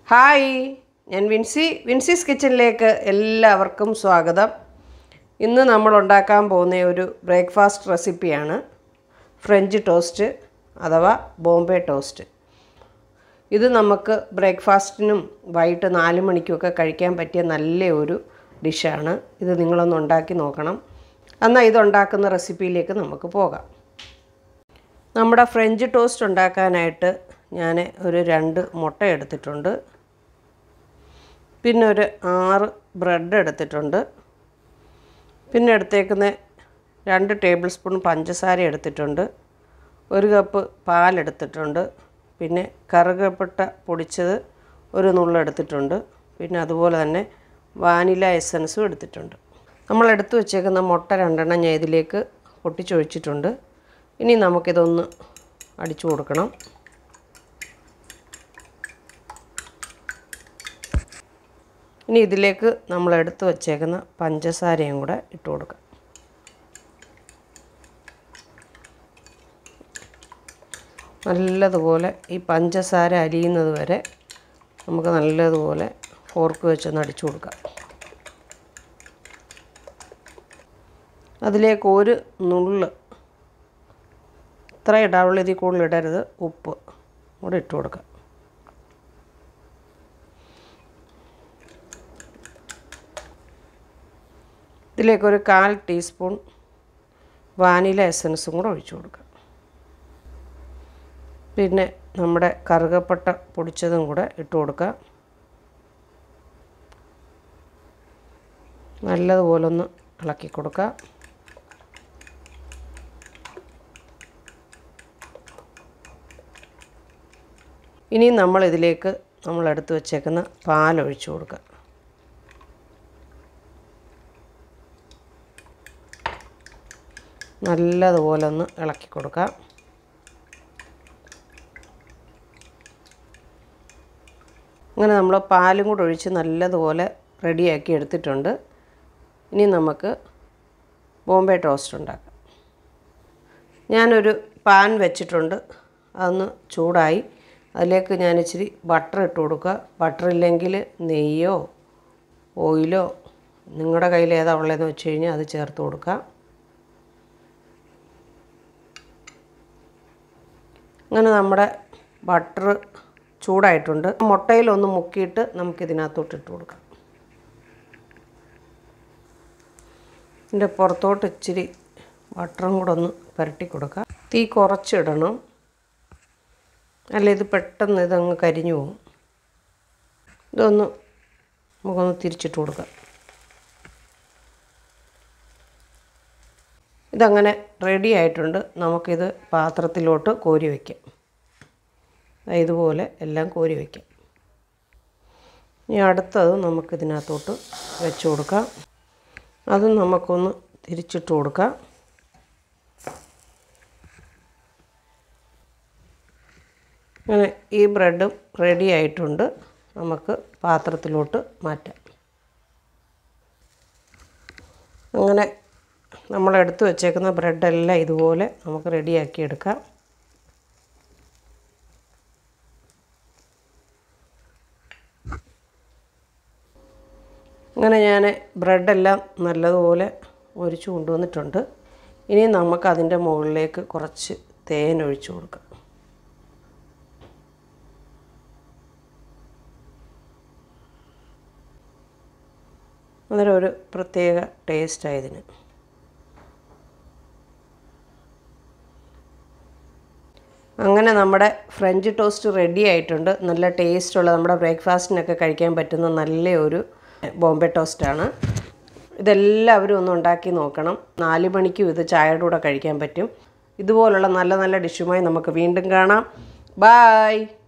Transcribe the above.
hi ഞാൻ വിൻസി വിൻസീസ് കിച്ചണിലേക്ക് എല്ലാവർക്കും സ്വാഗതം ഇന്ന് നമ്മൾ ഉണ്ടാക്കാൻ പോകുന്ന ഒരു ബ്രേക്ക്ഫാസ്റ്റ് റെസിപ്പിയാണ് ഫ്രഞ്ച് ടോസ്റ്റ് അഥവാ ബോംബെ ടോസ്റ്റ് ഇത് നമുക്ക് ബ്രേക്ക്ഫാസ്റ്റിനും വൈകിട്ട് നാല് മണിക്കുമൊക്കെ കഴിക്കാൻ പറ്റിയ നല്ല ഒരു ഡിഷാണ് ഇത് നിങ്ങളൊന്ന് ഉണ്ടാക്കി നോക്കണം എന്നാൽ ഇതുണ്ടാക്കുന്ന റെസിപ്പിയിലേക്ക് നമുക്ക് പോകാം നമ്മുടെ ഫ്രഞ്ച് ടോസ്റ്റ് ഉണ്ടാക്കാനായിട്ട് ഞാൻ ഒരു രണ്ട് മുട്ട എടുത്തിട്ടുണ്ട് പിന്നെ ഒരു ആറ് ബ്രെഡ് എടുത്തിട്ടുണ്ട് പിന്നെ എടുത്തേക്കുന്ന രണ്ട് ടേബിൾ സ്പൂൺ പഞ്ചസാര എടുത്തിട്ടുണ്ട് ഒരു കപ്പ് പാലെടുത്തിട്ടുണ്ട് പിന്നെ കറുകപ്പട്ട പൊടിച്ചത് ഒരു നുള്ളെടുത്തിട്ടുണ്ട് പിന്നെ അതുപോലെ തന്നെ വാനില എസൻസും എടുത്തിട്ടുണ്ട് നമ്മൾ എടുത്തു വച്ചേക്കുന്ന മുട്ട രണ്ടെണ്ണം ഞാൻ ഇതിലേക്ക് പൊട്ടിച്ചൊഴിച്ചിട്ടുണ്ട് ഇനി നമുക്കിതൊന്ന് അടിച്ചു കൊടുക്കണം ഇനി ഇതിലേക്ക് നമ്മൾ എടുത്തു വച്ചേക്കുന്ന പഞ്ചസാരയും കൂടെ ഇട്ട് കൊടുക്കാം നല്ലതുപോലെ ഈ പഞ്ചസാര അലിയുന്നത് വരെ നമുക്ക് നല്ലതുപോലെ ഫോർക്ക് വെച്ചൊന്ന് അടിച്ചു കൊടുക്കാം അതിലേക്ക് ഒരു നുള്ള് ഇത്ര ഇടാവുള്ള ഇതിൽ കൂടുതൽ ഇടരുത് ഉപ്പ് കൂടെ ഇട്ട് കൊടുക്കാം ഇതിലേക്കൊരു കാൽ ടീസ്പൂൺ വാനില എസൻസും കൂടെ ഒഴിച്ചു കൊടുക്കാം പിന്നെ നമ്മുടെ കറുകപ്പട്ട പൊടിച്ചതും കൂടെ ഇട്ട് കൊടുക്കാം നല്ലതുപോലെ ഒന്ന് ഇളക്കി കൊടുക്കാം ഇനി നമ്മൾ ഇതിലേക്ക് നമ്മൾ എടുത്ത് വച്ചേക്കുന്ന പാലൊഴിച്ചു കൊടുക്കുക നല്ലതുപോലെ ഒന്ന് ഇളക്കി കൊടുക്കാം അങ്ങനെ നമ്മൾ പാലും കൂടെ ഒഴിച്ച് നല്ലതുപോലെ റെഡിയാക്കി എടുത്തിട്ടുണ്ട് ഇനി നമുക്ക് ബോംബെ ടോസ്റ്റ് ഉണ്ടാക്കാം ഞാനൊരു പാൻ വെച്ചിട്ടുണ്ട് അതൊന്ന് ചൂടായി അതിലേക്ക് ഞാൻ ഇച്ചിരി ബട്ടർ ഇട്ട് കൊടുക്കുക ബട്ടർ ഇല്ലെങ്കിൽ നെയ്യോ ഓയിലോ നിങ്ങളുടെ കയ്യിൽ ഏതാ ഉള്ളതെന്ന് വെച്ച് കഴിഞ്ഞാൽ അത് ചേർത്ത് കൊടുക്കുക അങ്ങനെ നമ്മുടെ ബട്ടർ ചൂടായിട്ടുണ്ട് മുട്ടയിലൊന്ന് മുക്കിയിട്ട് നമുക്കിതിനകത്തോട്ട് ഇട്ട് കൊടുക്കാം ഇതിൻ്റെ പുറത്തോട്ട് ഇച്ചിരി ബട്ടറും കൂടെ ഒന്ന് പുരട്ടി കൊടുക്കാം തീ കുറച്ചിടണം അല്ല ഇത് പെട്ടെന്ന് ഇതങ്ങ് കരിഞ്ഞു പോകും ഇതൊന്ന് നമുക്കൊന്ന് തിരിച്ചിട്ട് കൊടുക്കാം ഇതങ്ങനെ റെഡി ആയിട്ടുണ്ട് നമുക്കിത് പാത്രത്തിലോട്ട് കോരി വയ്ക്കാം ഇതുപോലെ എല്ലാം കോരി വയ്ക്കാം ഇനി അടുത്തത് നമുക്കിതിനകത്തോട്ട് വെച്ച് കൊടുക്കാം അതും നമുക്കൊന്ന് തിരിച്ചിട്ട് കൊടുക്കാം അങ്ങനെ ഈ ബ്രെഡും റെഡി ആയിട്ടുണ്ട് നമുക്ക് പാത്രത്തിലോട്ട് മാറ്റാം അങ്ങനെ നമ്മൾ എടുത്ത് വെച്ചേക്കുന്ന ബ്രെഡെല്ലാം ഇതുപോലെ നമുക്ക് റെഡിയാക്കി എടുക്കാം അങ്ങനെ ഞാൻ ബ്രെഡെല്ലാം നല്ലതുപോലെ ഒരിച്ചു കൊണ്ടുവന്നിട്ടുണ്ട് ഇനി നമുക്ക് അതിൻ്റെ മുകളിലേക്ക് കുറച്ച് തേൻ ഒഴിച്ചു കൊടുക്കാം അന്നേരം ഒരു പ്രത്യേക ടേസ്റ്റാണ് ഇതിന് അങ്ങനെ നമ്മുടെ ഫ്രഞ്ച് ടോസ്റ്റ് റെഡി ആയിട്ടുണ്ട് നല്ല ടേസ്റ്റുള്ള നമ്മുടെ ബ്രേക്ക്ഫാസ്റ്റിനൊക്കെ കഴിക്കാൻ പറ്റുന്ന നല്ല ഒരു ബോംബെ ടോസ്റ്റാണ് ഇതെല്ലാവരും ഒന്ന് ഉണ്ടാക്കി നോക്കണം നാല് മണിക്കും ഇത് ചായയുടെ കൂടെ കഴിക്കാൻ പറ്റും ഇതുപോലുള്ള നല്ല നല്ല ഡിഷുമായി നമുക്ക് വീണ്ടും കാണാം ബായ്